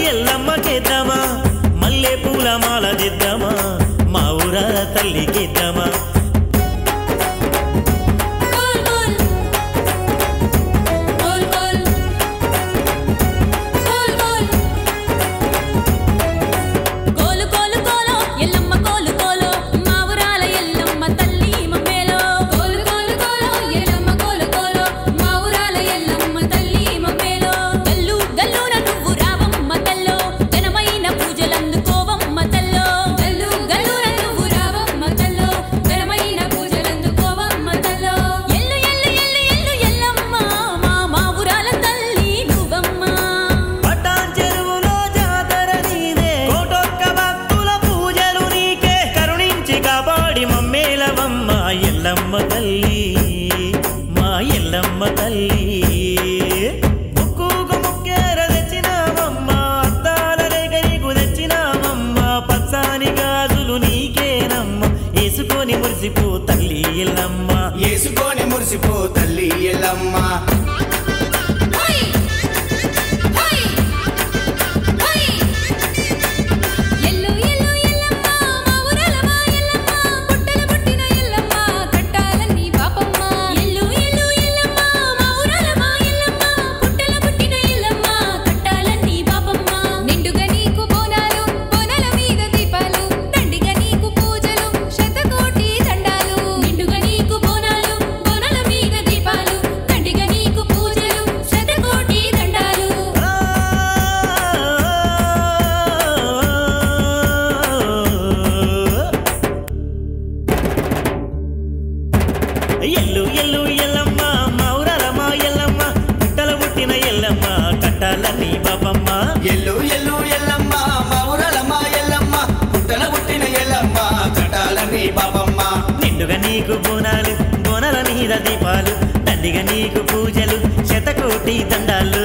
ఎల్లమ్మకేద్దామా మల్లె పూల మాల చేద్దామా మా ఊరాల తల్లికిద్దామా కోల్ కోల్ కోల్ కోల్ కోల్ కోల్ కోలు కోలు కోలో ఎల్లమ్మ కోలు కోలో మా ఊరాల ఎల్లమ్మ తల్లి మమ్మేలో కోలు కోలు కోలో ఎల్లమ్మ కోలు కోలో మా ఊరాల ఎల్లమ్మ తల్లి మమ్మేలో గల్లు గల్లున నువ్వు రావమ్మ తల్లో ఘనమైన పూజలందుకోవమ్మ తల్లో గల్లు గల్లున నువ్వు రావమ్మ తల్లో ఘనమైన పూజలందుకోవమ్మ తల్లో ఎల్లు ఎల్లు ఎల్లు ఎల్లు ఎల్లమ్మ మా మా ఊరాల తల్లి నువ్వమ్మ పటాన్ చెరువులో జాతర నీదే కోటొక్క భక్తుల పూజలు నీకే కరుణించి కాపాడి మమ్మేలవమ్మ ఎల్లమ్మ తల్లి మా ఎల్లమ్మ తల్లి ముక్కుకు ముక్కేర తెచ్చినామమ్మ అద్దాల రేఖ నీకు తెచ్చినామమ్మ పచ్చాని గాజులు నీకేనమ్మ వేసుకొని మురిసిపో తల్లి ఎల్లమ్మ వేసుకొని మురిసిపో తల్లి ఎల్లమ్మ హై హై హై ఎల్లు ఎల్లు ఎల్లమ్మ మా ఊరాల మా ఎల్లమ్మ పుట్టల పుట్టిన ఎల్లమ్మ కట్టాలని పాపమ్మ ఎల్లు ఎల్లు ఎల్లమ్మ మా ఊరాల మా ఎల్లమ్మ పుట్టల పుట్టిన ఎల్లమ్మ కట్టాలని పాపమ్మ నిండుగా నీకు బోనాలు బోనాల మీద దీపాలు దండిగా నీకు పూజలు శతకోటి దండాలు నిండుగా నీకు బోనాలు బోనాల మీద దీపాలు దండిగా నీకు పూజలు శతకోటి దండాలు ఎల్లు ఎల్లు ఎల్లమ్మ మౌరాల మా ఎల్లమ్మ పుట్టల పుట్టిన ఎల్లమ్మ కట్టాలని బాబమ్మ ఎల్లు ఎల్లు ఎల్లమ్మ మా ఊరల మా ఎల్లమ్మ పుట్టల పుట్టిన ఎల్లమ్మ కట్టాలని బాబమ్మ నిండుగా నీకు బోనాలు బోనాల మీద దీపాలు దండిగా నీకు పూజలు శతకోటి దండాలు